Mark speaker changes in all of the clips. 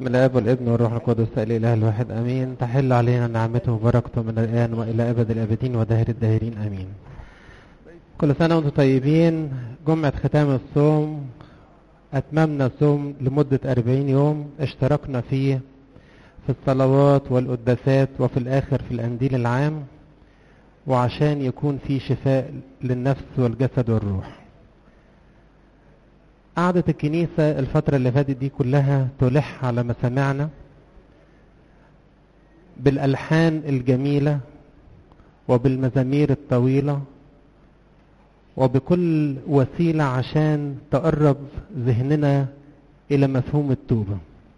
Speaker 1: بسم الاب والابن والروح القدس الاله الواحد امين تحل علينا نعمته وبركته من الان والى ابد الابدين ودهر الداهرين امين كل سنه وانتم طيبين جمعه ختام الصوم اتممنا الصوم لمده أربعين يوم اشتركنا فيه في الصلوات والقداسات وفي الاخر في الانديل العام وعشان يكون في شفاء للنفس والجسد والروح قعدت الكنيسة الفترة اللي فاتت دي كلها تلح على مسامعنا بالألحان الجميلة وبالمزامير الطويلة وبكل وسيلة عشان تقرب ذهننا إلى مفهوم التوبة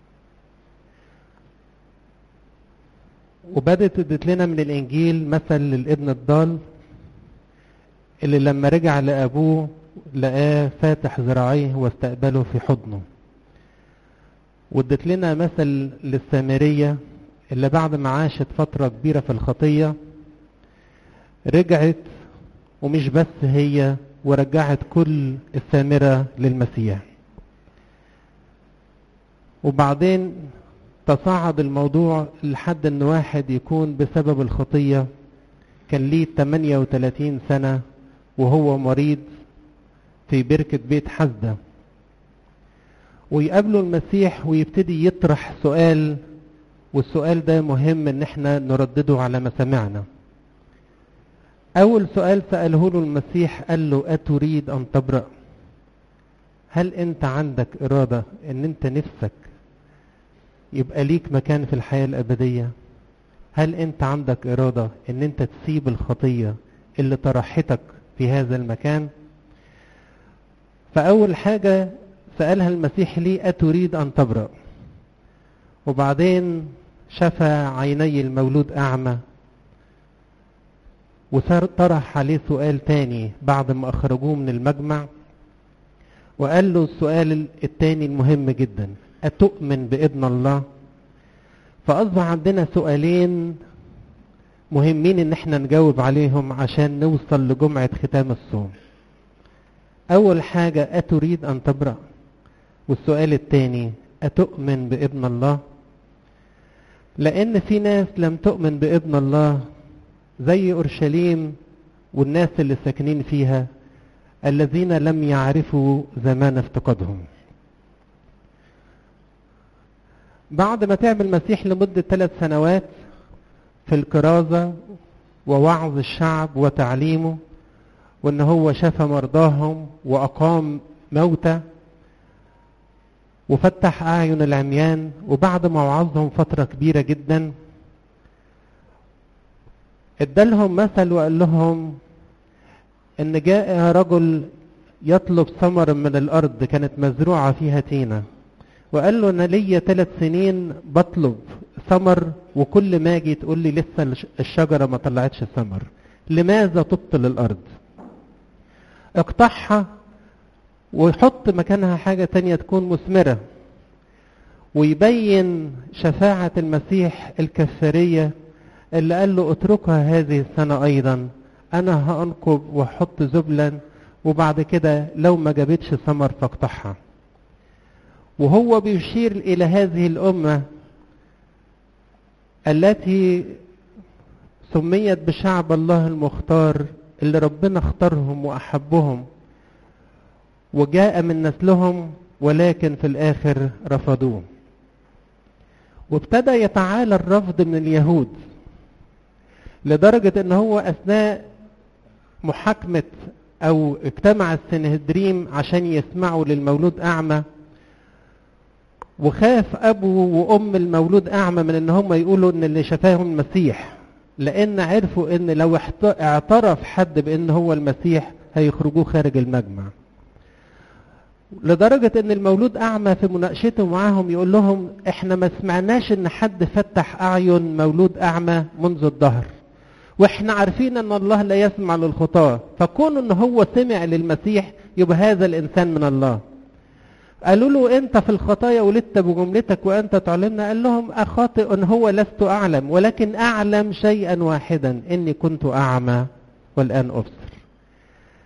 Speaker 1: وبدت ادت لنا من الإنجيل مثل للابن الضال اللي لما رجع لأبوه لقاه فاتح ذراعيه واستقبله في حضنه وادت لنا مثل للسامرية اللي بعد ما عاشت فترة كبيرة في الخطية رجعت ومش بس هي ورجعت كل السامرة للمسيح وبعدين تصاعد الموضوع لحد ان واحد يكون بسبب الخطية كان ليه 38 سنة وهو مريض في بركة بيت حزدة ويقابله المسيح ويبتدي يطرح سؤال والسؤال ده مهم ان احنا نردده على مسامعنا اول سؤال سأله له المسيح قال له اتريد ان تبرأ هل انت عندك ارادة ان انت نفسك يبقى ليك مكان في الحياة الابدية هل انت عندك ارادة ان انت تسيب الخطية اللي طرحتك في هذا المكان فأول حاجة سألها المسيح لي أتريد أن تبرأ وبعدين شفى عيني المولود أعمى وطرح عليه سؤال تاني بعد ما أخرجوه من المجمع وقال له السؤال التاني المهم جدا أتؤمن بابن الله فأصبح عندنا سؤالين مهمين ان احنا نجاوب عليهم عشان نوصل لجمعة ختام الصوم أول حاجة أتريد أن تبرأ والسؤال الثاني أتؤمن بابن الله لأن في ناس لم تؤمن بابن الله زي أورشليم والناس اللي ساكنين فيها الذين لم يعرفوا زمان افتقادهم بعد ما تعمل المسيح لمدة ثلاث سنوات في الكرازة ووعظ الشعب وتعليمه وان هو شفى مرضاهم واقام موتى وفتح اعين العميان وبعد ما وعظهم فتره كبيره جدا ادالهم مثل وقال لهم ان جاء رجل يطلب ثمر من الارض كانت مزروعه فيها تينه وقال له انا ليا ثلاث سنين بطلب ثمر وكل ما اجي تقول لي لسه الشجره ما طلعتش ثمر لماذا تبطل الارض اقطعها ويحط مكانها حاجة تانية تكون مثمرة ويبين شفاعة المسيح الكفارية اللي قال له اتركها هذه السنة أيضا أنا هأنقب وأحط زبلا وبعد كده لو ما جابتش ثمر فاقطعها وهو بيشير إلى هذه الأمة التي سميت بشعب الله المختار اللي ربنا اختارهم وأحبهم وجاء من نسلهم ولكن في الآخر رفضوه وابتدى يتعالى الرفض من اليهود لدرجة ان هو اثناء محاكمة او اجتمع السنهدريم عشان يسمعوا للمولود اعمى وخاف ابو وام المولود اعمى من ان هم يقولوا ان اللي شفاهم المسيح لان عرفوا ان لو اعترف حد بان هو المسيح هيخرجوه خارج المجمع لدرجة ان المولود اعمى في مناقشته معاهم يقول لهم احنا ما سمعناش ان حد فتح اعين مولود اعمى منذ الظهر واحنا عارفين ان الله لا يسمع للخطاة فكون ان هو سمع للمسيح يبقى هذا الانسان من الله قالوا له انت في الخطايا ولدت بجملتك وانت تعلمنا قال لهم اخاطئ ان هو لست اعلم ولكن اعلم شيئا واحدا اني كنت اعمى والان ابصر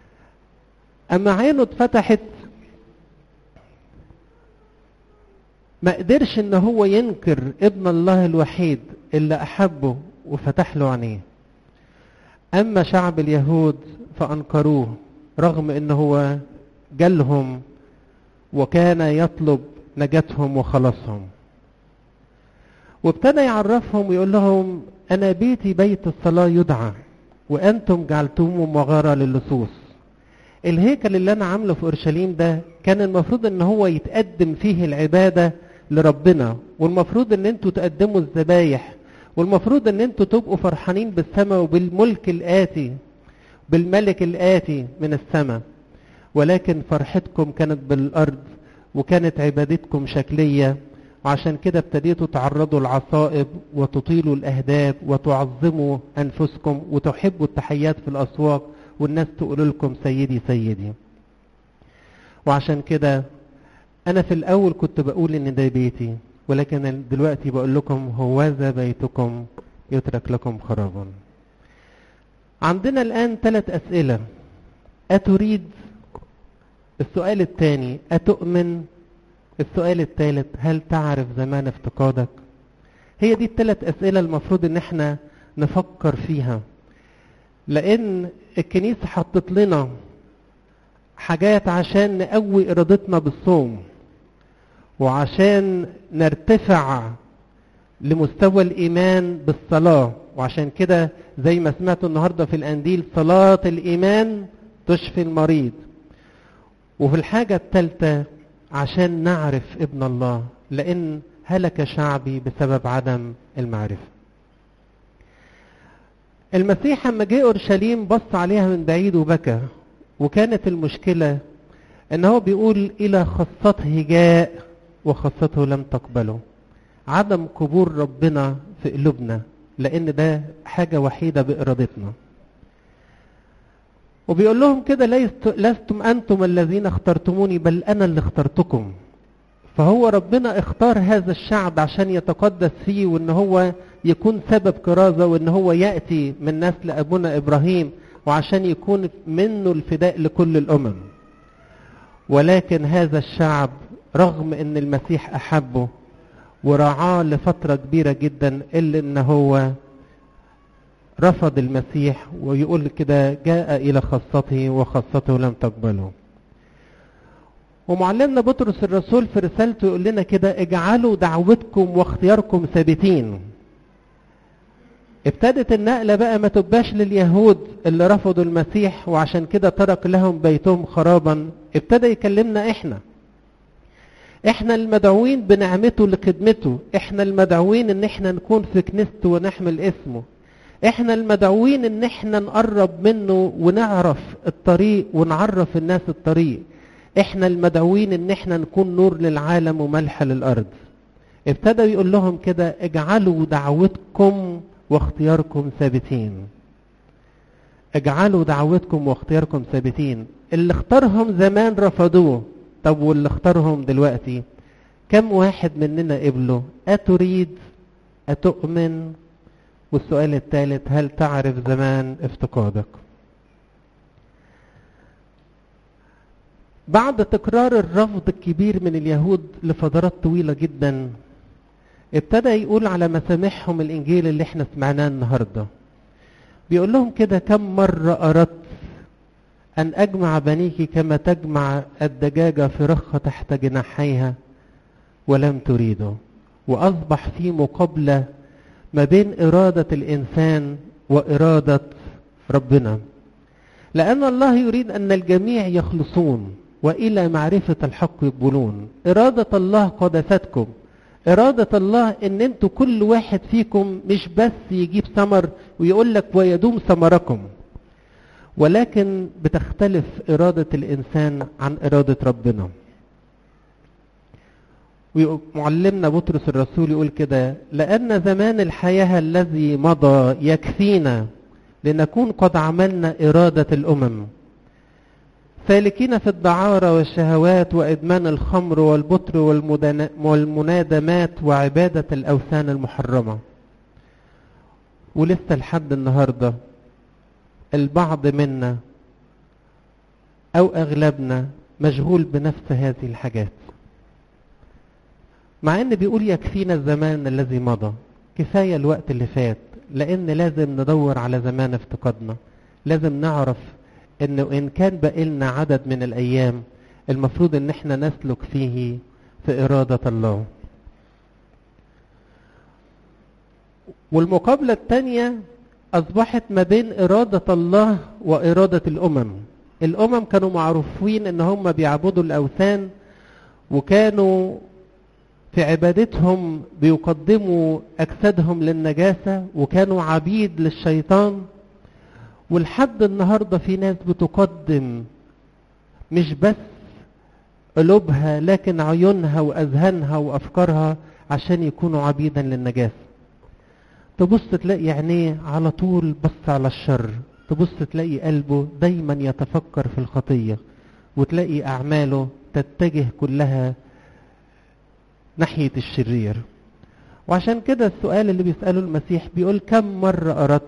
Speaker 1: اما عينه اتفتحت ما قدرش ان هو ينكر ابن الله الوحيد اللي احبه وفتح له عينيه اما شعب اليهود فانكروه رغم ان هو جالهم وكان يطلب نجاتهم وخلاصهم وابتدى يعرفهم ويقول لهم انا بيتي بيت الصلاه يدعى وانتم جعلتموه مغاره للصوص الهيكل اللي انا عامله في اورشليم ده كان المفروض ان هو يتقدم فيه العباده لربنا والمفروض ان انتوا تقدموا الذبايح والمفروض ان انتوا تبقوا فرحانين بالسماء وبالملك الاتي بالملك الاتي من السماء ولكن فرحتكم كانت بالارض وكانت عبادتكم شكليه وعشان كده ابتديتوا تعرضوا العصائب وتطيلوا الاهداف وتعظموا انفسكم وتحبوا التحيات في الاسواق والناس تقول لكم سيدي سيدي وعشان كده انا في الاول كنت بقول ان ده بيتي ولكن دلوقتي بقول لكم هوذا بيتكم يترك لكم خرابا عندنا الان ثلاث اسئله اتريد السؤال الثاني اتؤمن السؤال الثالث هل تعرف زمان افتقادك هي دي الثلاث اسئله المفروض ان احنا نفكر فيها لان الكنيسه حطت لنا حاجات عشان نقوي ارادتنا بالصوم وعشان نرتفع لمستوى الايمان بالصلاه وعشان كده زي ما سمعتوا النهارده في الانديل صلاه الايمان تشفي المريض وفي الحاجه الثالثه عشان نعرف ابن الله لان هلك شعبي بسبب عدم المعرفه المسيح لما جه اورشليم بص عليها من بعيد وبكى وكانت المشكله ان هو بيقول الى خاصته جاء وخاصته لم تقبله عدم قبول ربنا في قلوبنا لان ده حاجه وحيده بارادتنا وبيقول لهم كده لست لستم انتم الذين اخترتموني بل انا اللي اخترتكم فهو ربنا اختار هذا الشعب عشان يتقدس فيه وان هو يكون سبب كرازه وان هو ياتي من نسل ابونا ابراهيم وعشان يكون منه الفداء لكل الامم ولكن هذا الشعب رغم ان المسيح احبه ورعاه لفتره كبيره جدا الا ان هو رفض المسيح ويقول كده جاء الى خاصته وخاصته لم تقبله ومعلمنا بطرس الرسول في رسالته يقول لنا كده اجعلوا دعوتكم واختياركم ثابتين ابتدت النقلة بقى ما تبقاش لليهود اللي رفضوا المسيح وعشان كده ترك لهم بيتهم خرابا ابتدى يكلمنا احنا احنا المدعوين بنعمته لخدمته احنا المدعوين ان احنا نكون في كنيسته ونحمل اسمه احنا المدعوين ان احنا نقرب منه ونعرف الطريق ونعرف الناس الطريق احنا المدعوين ان احنا نكون نور للعالم وملح للارض ابتدى يقول لهم كده اجعلوا دعوتكم واختياركم ثابتين اجعلوا دعوتكم واختياركم ثابتين اللي اختارهم زمان رفضوه طب واللي اختارهم دلوقتي كم واحد مننا قبله اتريد اتؤمن والسؤال الثالث هل تعرف زمان افتقادك بعد تكرار الرفض الكبير من اليهود لفترات طويلة جدا ابتدى يقول على مسامعهم الانجيل اللي احنا سمعناه النهارده بيقول لهم كده كم مرة اردت ان اجمع بنيك كما تجمع الدجاجة فرخة تحت جناحيها ولم تريده واصبح في مقابلة ما بين ارادة الانسان وارادة ربنا لان الله يريد ان الجميع يخلصون والى معرفة الحق يقبلون ارادة الله قدستكم إرادة الله إن أنتوا كل واحد فيكم مش بس يجيب ثمر ويقول لك ويدوم ثمركم ولكن بتختلف إرادة الإنسان عن إرادة ربنا ومعلمنا بطرس الرسول يقول كده لأن زمان الحياة الذي مضى يكفينا لنكون قد عملنا إرادة الأمم سالكين في الدعارة والشهوات وإدمان الخمر والبطر والمنادمات وعبادة الأوثان المحرمة ولسه لحد النهاردة البعض منا أو أغلبنا مشغول بنفس هذه الحاجات مع ان بيقول يكفينا الزمان الذي مضى كفاية الوقت اللي فات لان لازم ندور على زمان افتقادنا لازم نعرف انه ان كان بقالنا عدد من الايام المفروض ان احنا نسلك فيه في ارادة الله والمقابلة الثانية اصبحت ما بين ارادة الله وارادة الامم الامم كانوا معروفين ان هم بيعبدوا الاوثان وكانوا في عبادتهم بيقدموا اجسادهم للنجاسة وكانوا عبيد للشيطان ولحد النهاردة في ناس بتقدم مش بس قلوبها لكن عيونها واذهانها وافكارها عشان يكونوا عبيدا للنجاسة تبص تلاقي عينيه على طول بص على الشر تبص تلاقي قلبه دايما يتفكر في الخطية وتلاقي أعماله تتجه كلها ناحية الشرير وعشان كده السؤال اللي بيسأله المسيح بيقول كم مرة أردت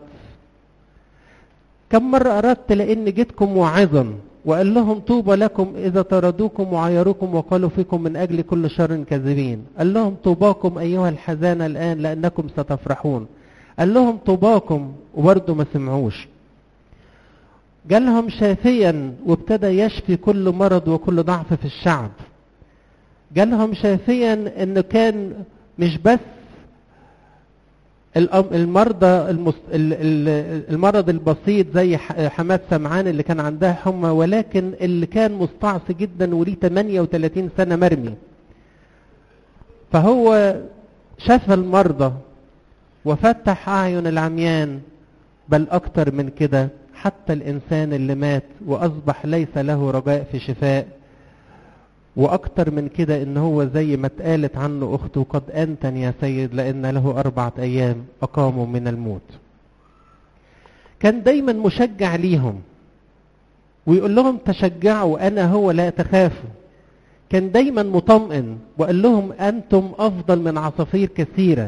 Speaker 1: كم مرة أردت لأن جيتكم واعظا وقال لهم طوبى لكم إذا طردوكم وعيروكم وقالوا فيكم من أجل كل شر كاذبين قال لهم طوباكم أيها الحزانة الآن لأنكم ستفرحون قال لهم طوباكم وبرضه ما سمعوش جالهم شافيا وابتدى يشفي كل مرض وكل ضعف في الشعب جالهم شافيا انه كان مش بس المرضى المرض البسيط زي حماد سمعان اللي كان عندها حمى ولكن اللي كان مستعصي جدا وليه 38 سنة مرمي فهو شفى المرضى وفتح أعين العميان بل أكتر من كده حتى الإنسان اللي مات وأصبح ليس له رجاء في شفاء وأكتر من كده إن هو زي ما اتقالت عنه أخته قد أنتن يا سيد لأن له أربعة أيام أقاموا من الموت كان دايما مشجع ليهم ويقول لهم تشجعوا أنا هو لا تخافوا كان دايما مطمئن وقال لهم أنتم أفضل من عصافير كثيرة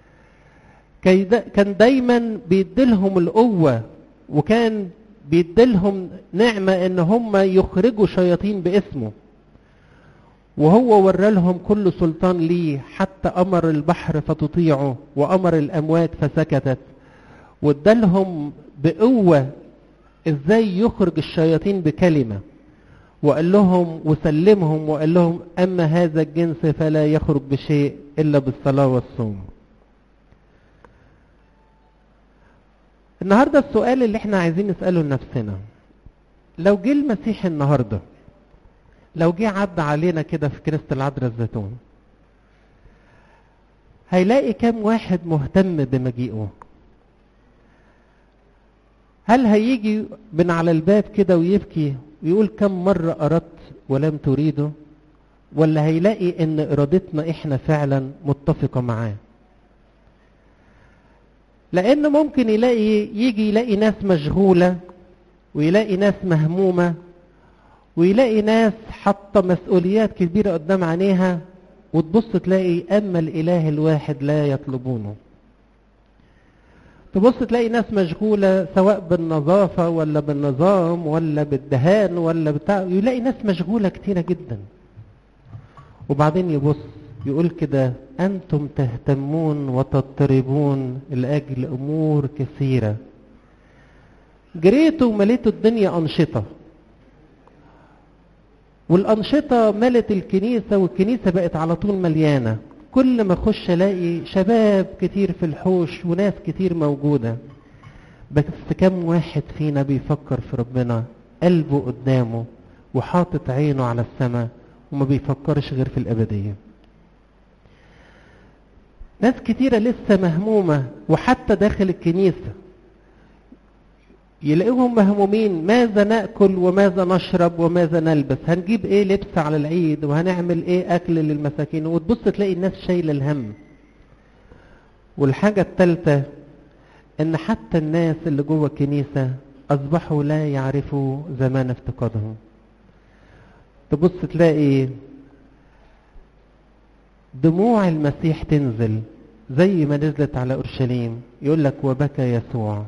Speaker 1: كان دايما بيديلهم القوة وكان بيديلهم نعمة ان هم يخرجوا شياطين باسمه وهو ورى لهم كل سلطان ليه حتى امر البحر فتطيعه وامر الاموات فسكتت وادالهم بقوة ازاي يخرج الشياطين بكلمة وقال لهم وسلمهم وقال لهم اما هذا الجنس فلا يخرج بشيء الا بالصلاة والصوم النهاردة السؤال اللي احنا عايزين نسأله لنفسنا لو جه المسيح النهاردة لو جه عدى علينا كده في كنيسة العذراء الزيتون هيلاقي كام واحد مهتم بمجيئه هل هيجي من على الباب كده ويبكي ويقول كم مرة أردت ولم تريده ولا هيلاقي ان ارادتنا احنا فعلا متفقة معاه لان ممكن يلاقي يجي يلاقي ناس مشغولة ويلاقي ناس مهمومة ويلاقي ناس حاطة مسؤوليات كبيرة قدام عينيها وتبص تلاقي اما الاله الواحد لا يطلبونه تبص تلاقي ناس مشغولة سواء بالنظافة ولا بالنظام ولا بالدهان ولا بتاع يلاقي ناس مشغولة كتيرة جدا وبعدين يبص يقول كده أنتم تهتمون وتضطربون لأجل أمور كثيرة جريتوا ومليتوا الدنيا أنشطة والأنشطة ملت الكنيسة والكنيسة بقت على طول مليانة كل ما اخش الاقي شباب كتير في الحوش وناس كتير موجودة بس كم واحد فينا بيفكر في ربنا قلبه قدامه وحاطط عينه على السماء وما بيفكرش غير في الأبدية ناس كتيرة لسه مهمومة وحتى داخل الكنيسة يلاقيهم مهمومين ماذا نأكل وماذا نشرب وماذا نلبس هنجيب ايه لبس على العيد وهنعمل ايه اكل للمساكين وتبص تلاقي الناس شايلة الهم والحاجة الثالثة ان حتى الناس اللي جوه الكنيسة اصبحوا لا يعرفوا زمان افتقادهم تبص تلاقي دموع المسيح تنزل زي ما نزلت على اورشليم يقول لك وبكى يسوع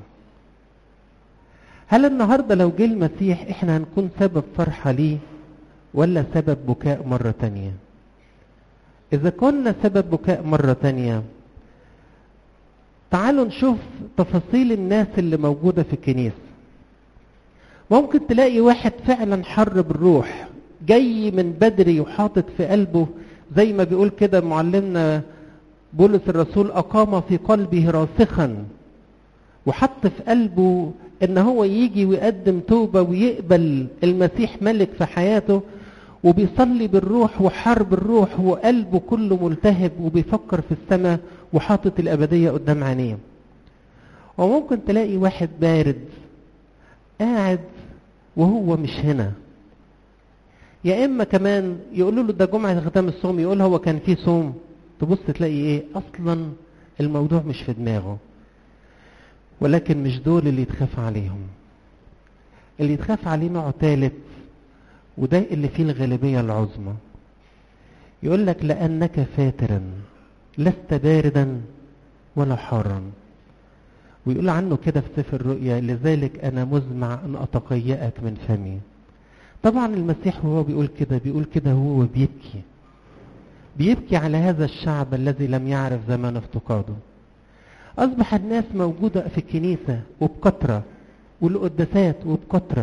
Speaker 1: هل النهارده لو جه المسيح احنا هنكون سبب فرحه ليه ولا سبب بكاء مره تانية إذا كنا سبب بكاء مرة تانية تعالوا نشوف تفاصيل الناس اللي موجودة في الكنيسة ممكن تلاقي واحد فعلا حر بالروح جاي من بدري وحاطط في قلبه زي ما بيقول كده معلمنا بولس الرسول أقام في قلبه راسخا وحط في قلبه ان هو يجي ويقدم توبة ويقبل المسيح ملك في حياته وبيصلي بالروح وحار بالروح وقلبه كله ملتهب وبيفكر في السماء وحاطط الأبدية قدام عينيه وممكن تلاقي واحد بارد قاعد وهو مش هنا يا اما كمان يقولوا له ده جمعه ختام الصوم يقول هو كان فيه صوم تبص تلاقي ايه اصلا الموضوع مش في دماغه ولكن مش دول اللي يتخاف عليهم اللي يتخاف عليه نوع ثالث وده اللي فيه الغالبية العظمى يقول لك لأنك فاترا لست باردا ولا حارا ويقول عنه كده في سفر الرؤيا لذلك أنا مزمع أن أتقيأك من فمي طبعا المسيح وهو بيقول كده بيقول كده هو بيبكي بيبكي على هذا الشعب الذي لم يعرف زمان افتقاده أصبح الناس موجودة في الكنيسة وبكثرة والقداسات وبكثرة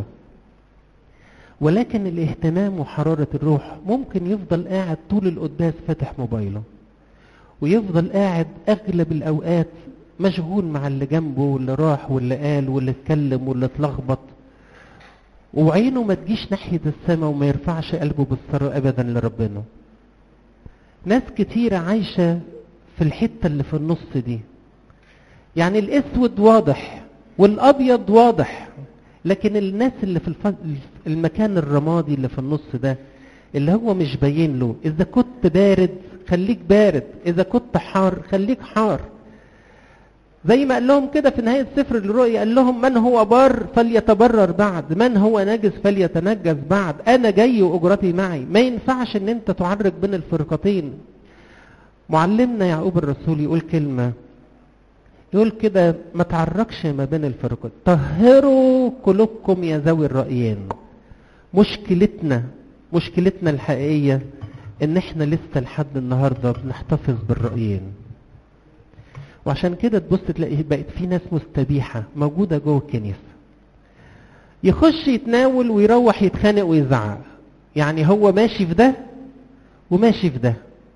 Speaker 1: ولكن الاهتمام وحرارة الروح ممكن يفضل قاعد طول القداس فاتح موبايله ويفضل قاعد أغلب الأوقات مشغول مع اللي جنبه واللي راح واللي قال واللي اتكلم واللي اتلخبط وعينه ما تجيش ناحية السماء وما يرفعش قلبه بالثراء أبدا لربنا ناس كتيرة عايشة في الحتة اللي في النص دي يعني الاسود واضح والابيض واضح لكن الناس اللي في الف... المكان الرمادي اللي في النص ده اللي هو مش باين له اذا كنت بارد خليك بارد اذا كنت حار خليك حار زي ما قال لهم كده في نهاية سفر الرؤيا قال لهم من هو بار فليتبرر بعد من هو نجس فليتنجس بعد انا جاي واجرتي معي ما ينفعش ان انت تعرج بين الفرقتين معلمنا يعقوب الرسول يقول كلمه يقول كده ما تعركش ما بين الفرقات طهروا قلوبكم يا ذوي الرأيين مشكلتنا مشكلتنا الحقيقية ان احنا لسه لحد النهاردة بنحتفظ بالرأيين وعشان كده تبص تلاقي بقت في ناس مستبيحة موجودة جوه الكنيسة يخش يتناول ويروح يتخانق ويزعق يعني هو ماشي في ده وماشي في ده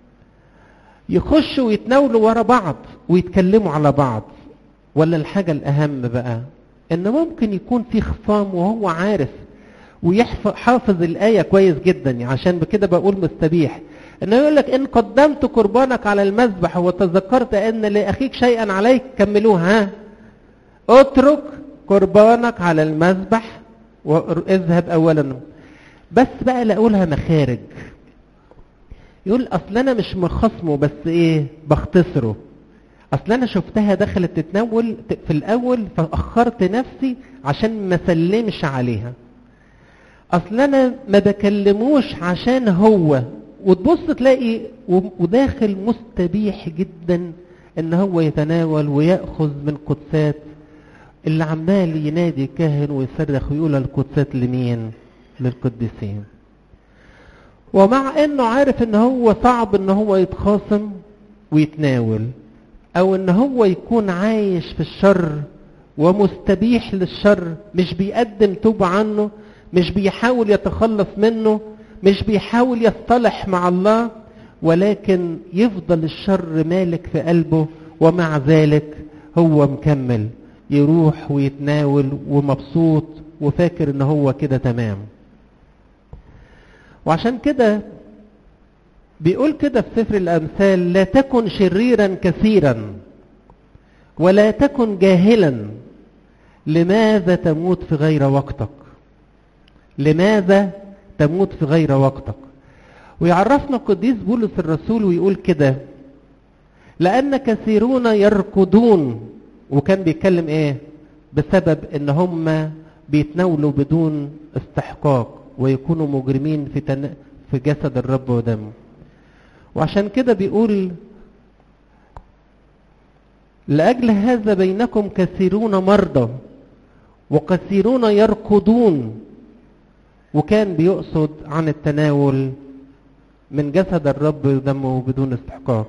Speaker 1: يخشوا ويتناولوا ورا بعض ويتكلموا على بعض ولا الحاجة الأهم بقى إن ممكن يكون في خصام وهو عارف ويحافظ الآية كويس جدا عشان بكده بقول مستبيح إنه يقول لك إن قدمت قربانك على المذبح وتذكرت أن لأخيك شيئا عليك كملوها ها اترك قربانك على المذبح واذهب أولا بس بقى لأقولها مخارج يقول اصل انا مش مخصمه بس ايه بختصره اصل انا شفتها دخلت تتنول في الاول فاخرت نفسي عشان ما سلمش عليها اصل انا ما بكلموش عشان هو وتبص تلاقي وداخل مستبيح جدا ان هو يتناول وياخذ من قدسات اللي عمال ينادي كاهن ويصرخ ويقول القدسات لمين للقديسين ومع انه عارف ان هو صعب ان هو يتخاصم ويتناول او ان هو يكون عايش في الشر ومستبيح للشر مش بيقدم توبة عنه مش بيحاول يتخلص منه مش بيحاول يصطلح مع الله ولكن يفضل الشر مالك في قلبه ومع ذلك هو مكمل يروح ويتناول ومبسوط وفاكر ان هو كده تمام وعشان كده بيقول كده في سفر الأمثال لا تكن شريرا كثيرا ولا تكن جاهلا لماذا تموت في غير وقتك لماذا تموت في غير وقتك ويعرفنا القديس بولس الرسول ويقول كده لأن كثيرون يركضون وكان بيتكلم ايه بسبب ان هم بيتناولوا بدون استحقاق ويكونوا مجرمين في تن... في جسد الرب ودمه وعشان كده بيقول لأجل هذا بينكم كثيرون مرضى وكثيرون يركضون وكان بيقصد عن التناول من جسد الرب ودمه بدون استحقاق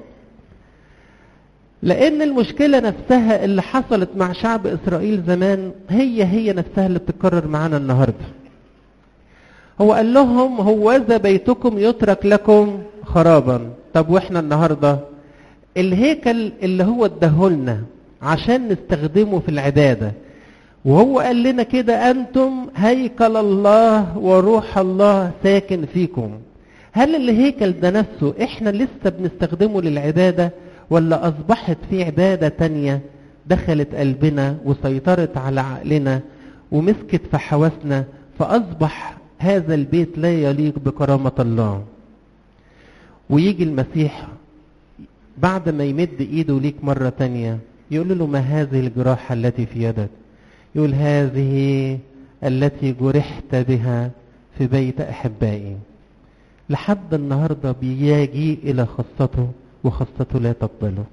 Speaker 1: لان المشكله نفسها اللي حصلت مع شعب اسرائيل زمان هي هي نفسها اللي بتتكرر معانا النهارده هو قال لهم هوذا بيتكم يترك لكم خرابا طب واحنا النهارده الهيكل اللي هو اداهولنا عشان نستخدمه في العباده وهو قال لنا كده انتم هيكل الله وروح الله ساكن فيكم هل الهيكل ده نفسه احنا لسه بنستخدمه للعباده ولا اصبحت في عباده تانية دخلت قلبنا وسيطرت على عقلنا ومسكت في حواسنا فاصبح هذا البيت لا يليق بكرامه الله ويجي المسيح بعد ما يمد ايده ليك مرة تانية يقول له ما هذه الجراحة التي في يدك يقول هذه التي جرحت بها في بيت أحبائي لحد النهاردة بيجي إلى خاصته وخاصته لا تقبله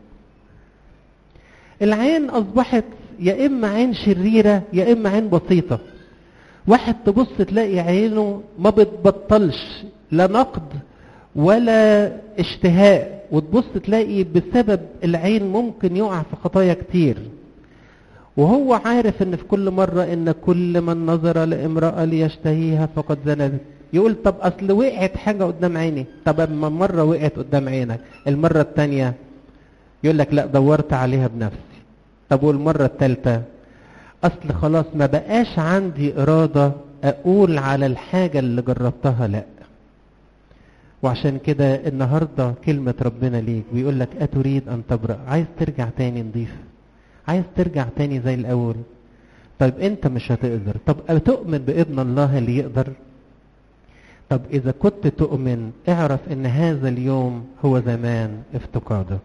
Speaker 1: العين أصبحت يا إما عين شريرة يا إما عين بسيطة واحد تبص تلاقي عينه ما بتبطلش لا نقد ولا اشتهاء وتبص تلاقي بسبب العين ممكن يقع في خطايا كتير وهو عارف ان في كل مرة ان كل من نظر لامرأة ليشتهيها فقد زنت يقول طب اصل وقعت حاجة قدام عيني طب اما مرة وقعت قدام عينك المرة التانية يقول لك لا دورت عليها بنفسي طب والمرة التالتة اصل خلاص ما بقاش عندي ارادة اقول على الحاجة اللي جربتها لا وعشان كده النهاردة كلمة ربنا ليك بيقول لك أتريد أن تبرأ عايز ترجع تاني نضيف عايز ترجع تاني زي الأول طيب أنت مش هتقدر طب تؤمن بابن الله اللي يقدر طب إذا كنت تؤمن اعرف أن هذا اليوم هو زمان افتقادك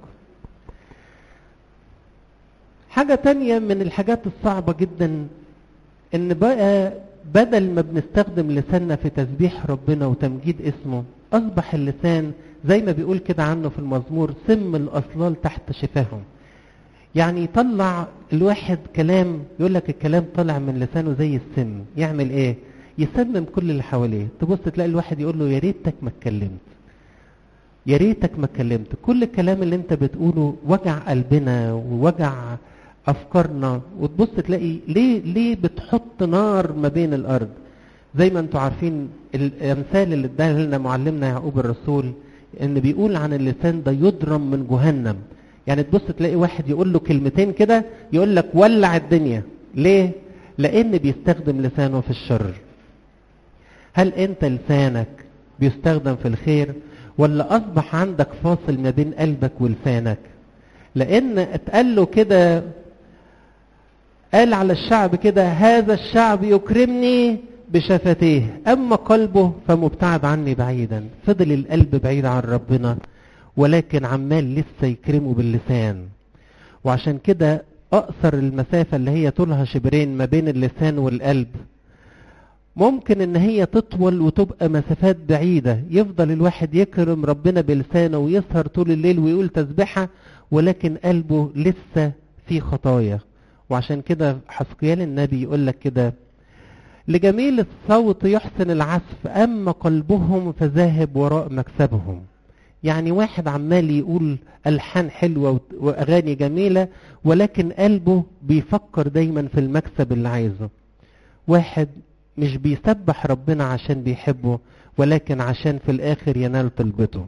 Speaker 1: حاجة تانية من الحاجات الصعبة جدا ان بقى بدل ما بنستخدم لساننا في تسبيح ربنا وتمجيد اسمه اصبح اللسان زي ما بيقول كده عنه في المزمور سم الاصلال تحت شفاهم يعني يطلع الواحد كلام يقول لك الكلام طالع من لسانه زي السم يعمل ايه يسمم كل اللي حواليه تبص تلاقي الواحد يقول له يا ريتك ما اتكلمت يا ريتك ما اتكلمت كل الكلام اللي انت بتقوله وجع قلبنا ووجع افكارنا وتبص تلاقي ليه ليه بتحط نار ما بين الارض زي ما انتم عارفين الامثال اللي اداها لنا معلمنا يعقوب الرسول ان بيقول عن اللسان ده يضرم من جهنم يعني تبص تلاقي واحد يقول له كلمتين كده يقول لك ولع الدنيا ليه لان بيستخدم لسانه في الشر هل انت لسانك بيستخدم في الخير ولا اصبح عندك فاصل ما بين قلبك ولسانك لان اتقال له كده قال على الشعب كده هذا الشعب يكرمني بشفتيه أما قلبه فمبتعد عني بعيدا فضل القلب بعيد عن ربنا ولكن عمال لسه يكرمه باللسان وعشان كده أقصر المسافة اللي هي طولها شبرين ما بين اللسان والقلب ممكن ان هي تطول وتبقى مسافات بعيدة يفضل الواحد يكرم ربنا بلسانه ويسهر طول الليل ويقول تسبحة ولكن قلبه لسه في خطايا وعشان كده حسقيال النبي يقول لك كده لجميل الصوت يحسن العزف أما قلبهم فذاهب وراء مكسبهم يعني واحد عمال يقول ألحان حلوة وأغاني جميلة ولكن قلبه بيفكر دايما في المكسب اللي عايزه واحد مش بيسبح ربنا عشان بيحبه ولكن عشان في الآخر ينال طلبته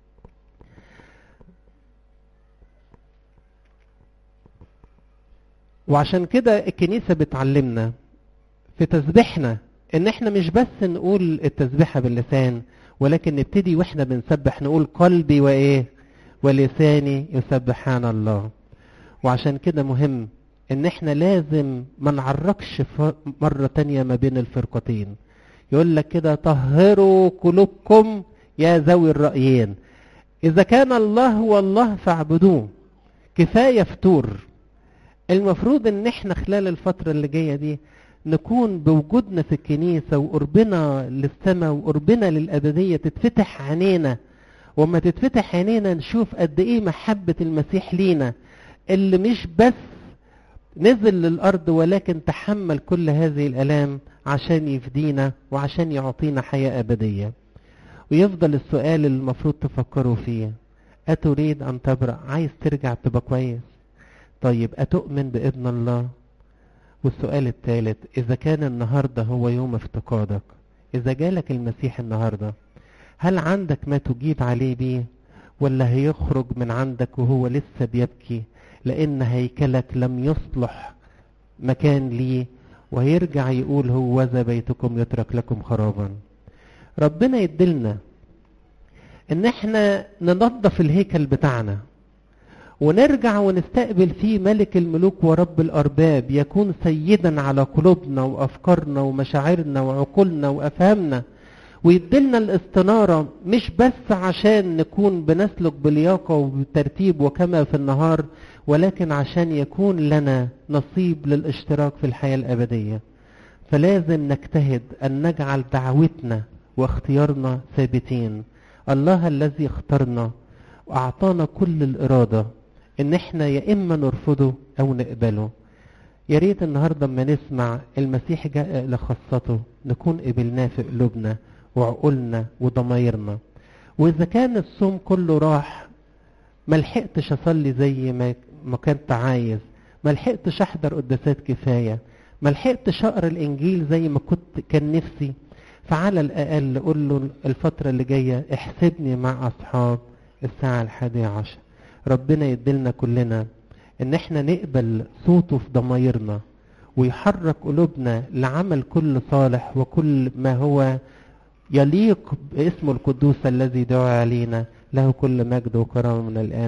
Speaker 1: وعشان كده الكنيسة بتعلمنا في تسبيحنا ان احنا مش بس نقول التسبيحة باللسان ولكن نبتدي واحنا بنسبح نقول قلبي وايه ولساني يسبحان الله وعشان كده مهم ان احنا لازم ما نعركش مرة تانية ما بين الفرقتين يقول لك كده طهروا قلوبكم يا ذوي الرأيين اذا كان الله هو الله فاعبدوه كفاية فتور المفروض ان احنا خلال الفترة اللي جاية دي نكون بوجودنا في الكنيسة وقربنا للسماء وقربنا للأبدية تتفتح عينينا وما تتفتح عينينا نشوف قد ايه محبة المسيح لينا اللي مش بس نزل للأرض ولكن تحمل كل هذه الألام عشان يفدينا وعشان يعطينا حياة أبدية ويفضل السؤال اللي المفروض تفكروا فيه أتريد أن تبرأ عايز ترجع تبقى كويس طيب أتؤمن بابن الله والسؤال الثالث إذا كان النهاردة هو يوم افتقادك إذا جالك المسيح النهاردة هل عندك ما تجيب عليه بيه ولا هيخرج من عندك وهو لسه بيبكي لأن هيكلك لم يصلح مكان ليه وهيرجع يقول هو ذا بيتكم يترك لكم خرابا ربنا يدلنا ان احنا ننظف الهيكل بتاعنا ونرجع ونستقبل فيه ملك الملوك ورب الارباب يكون سيدا على قلوبنا وافكارنا ومشاعرنا وعقولنا وافهامنا ويدلنا الاستنارة مش بس عشان نكون بنسلك بلياقة وبترتيب وكما في النهار ولكن عشان يكون لنا نصيب للاشتراك في الحياة الأبدية فلازم نجتهد أن نجعل دعوتنا واختيارنا ثابتين الله الذي اختارنا وأعطانا كل الإرادة إن احنا يا إما نرفضه أو نقبله يا ريت النهاردة اما نسمع المسيح جاء لخاصته نكون قبلناه في قلوبنا وعقولنا وضمايرنا وإذا كان الصوم كله راح ما لحقتش أصلي زي ما ما كنت عايز ما لحقتش أحضر قداسات كفاية ما لحقتش أقرأ الإنجيل زي ما كنت كان نفسي فعلى الأقل قول له الفترة اللي جاية احسبني مع أصحاب الساعة الحادية عشر ربنا يدلنا كلنا ان احنا نقبل صوته في ضمايرنا ويحرك قلوبنا لعمل كل صالح وكل ما هو يليق باسمه القدوس الذي دعا علينا له كل مجد وكرامه من الآن